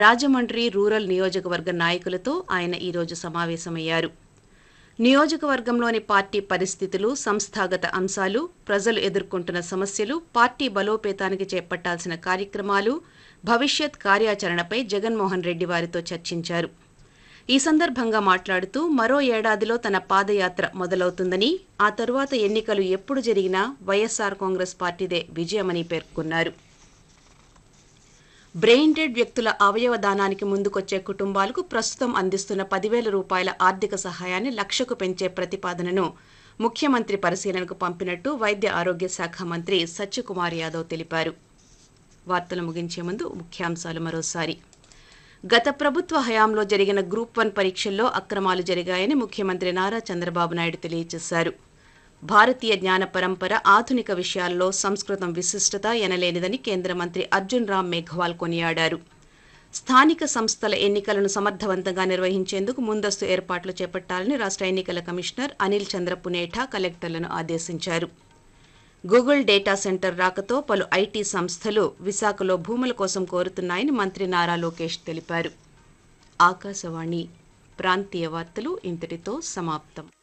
Rajahmundry rural నియోజకవర్గ నాయకులతో ఆయన ఈరోజు సమావేశమయ్యారు నియోజకవర్గంలోని పార్టీ పరిస్థితులు సంస్థాగత అంశాలు ప్రజలు ఎదుర్కొంటున్న సమస్యలు పార్టీ బలోపేతానికి చేపట్టాల్సిన కార్యక్రమాలు భవిష్యత్ కార్యాచరణపై జగన్మోహన్ రెడ్డి వారితో చర్చించారు ఈ సందర్భంగా మాట్లాడుతూ మరో ఏడాదిలో తన పాదయాత్ర మొదలవుతుందని ఆ తరువాత ఎన్నికలు ఎప్పుడు జరిగినా వైఎస్సార్ కాంగ్రెస్ పార్టీదే విజయమని పేర్కొన్నారు బ్రెయిన్ డెడ్ వ్యక్తుల అవయవ దానానికి ముందుకొచ్చే కుటుంబాలకు ప్రస్తుతం అందిస్తున్న పదివేల రూపాయల ఆర్థిక సహాయాన్ని లక్షకు పెంచే ప్రతిపాదనను ముఖ్యమంత్రి పరిశీలనకు పంపినట్టు వైద్య ఆరోగ్య శాఖ మంత్రి సత్యకుమార్ యాదవ్ తెలిపారు వార్తలు ముగించే ముందు ముఖ్యాంశాలు మరోసారి గత ప్రభుత్వ హయాంలో జరిగిన గ్రూప్ వన్ పరీక్షల్లో అక్రమాలు జరిగాయని ముఖ్యమంత్రి నారా చంద్రబాబు నాయుడు తెలియజేశారు భారతీయ జ్ఞాన పరంపర ఆధునిక విషయాల్లో సంస్కృతం విశిష్టత ఎనలేనిదని కేంద్ర మంత్రి అర్జున్ రామ్ మేఘ్వాల్ కొనియాడారు స్థానిక సంస్థల ఎన్నికలను సమర్థవంతంగా నిర్వహించేందుకు ముందస్తు ఏర్పాట్లు చేపట్టాలని రాష్ట్ర ఎన్నికల కమిషనర్ అనిల్ చంద్ర పునేఠా కలెక్టర్లను ఆదేశించారు గూగుల్ డేటా సెంటర్ రాకతో పలు ఐటీ సంస్థలు విశాఖలో భూముల కోసం కోరుతున్నాయని మంత్రి నారా లోకేష్ తెలిపారు ఆకాశవాణి ప్రాంతీయ వార్తలు ఇంతటితో సమాప్తం